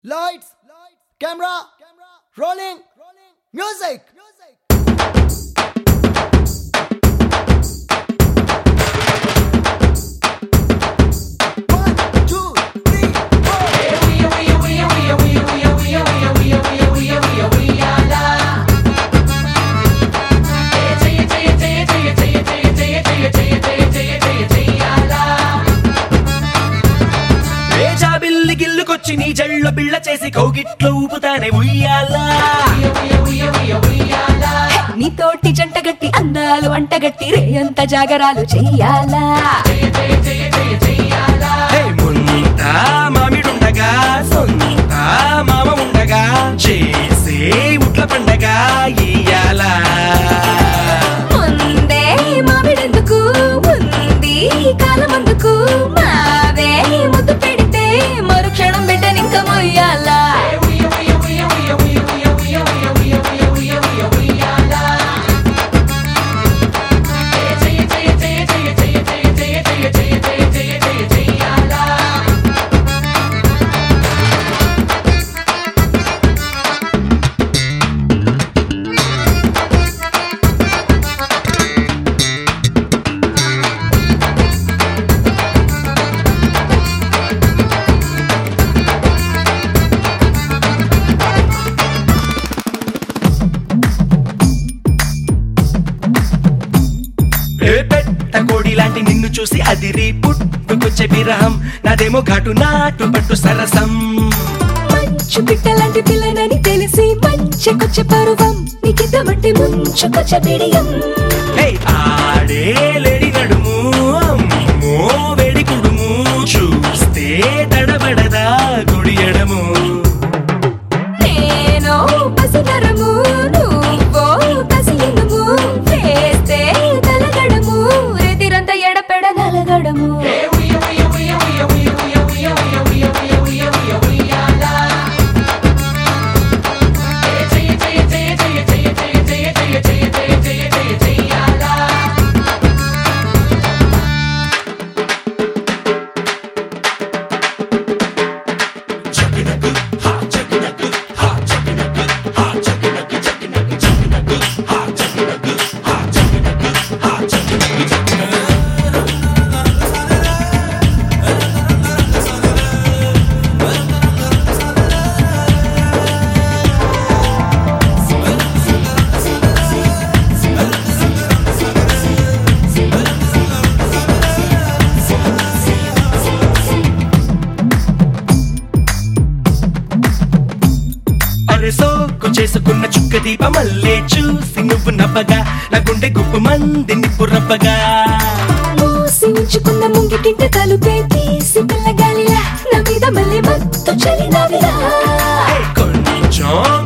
Lights, camera, rolling, music. One, two, three, four. బిల్లి గిల్లుకొచ్చి నీ జల్లో బిళ్ళ చేసి కౌగిట్లో ఊపుతానే ఉయ్యాలా నీతోటి జంటగట్టి అందాలు అంటగట్టి రేయంత జాగరాలు చెయ్యాలా హే, ముంత మామిడుండగా సొంత మామ ఉండగా చేసే ఉట్ల పండగ ఇయ్యాలా ముందే మామిడెందుకు ఉంది కాలమందుకు మావే ముద్దు పెడితే మరుక్షణం బిడ్డనింక మొయ్యాలా ఏ పెట్ట కోడి లాంటి నిన్ను చూసి అదిరి పుట్టుకొచ్చే విరహం నాదేమో ఘాటు నాటు పట్టు సరసం మంచు పిట్టలాంటి పిల్లనని తెలిసి మంచెకొచ్చే పరువం నీకిద్దమంటే ముంచుకొచ్చే బిడియం హే, ఆడే లేడి నడుము అమ్మో వేడి కుడుము చూస్తే తడబడదా గుడి ఎడము నేను పసితరము నువ్వో కసియనుము వేస్తే తలగడము రెతిరంత ఎడపెడ నలగడము అరే సోకు చేసుకున్న చుక్క దీప మల్లే చూసి నువ్వు నవ్వగా నా గుండె గుప్పు మంది నిప్పు రవ్వగా మూసి ఉంచుకున్న ముంగిటింట తలుపే తీసి పిల్లగాలిలా నా మీద మళ్ళీ మత్తు చలి నవిలా హే, కొంచెం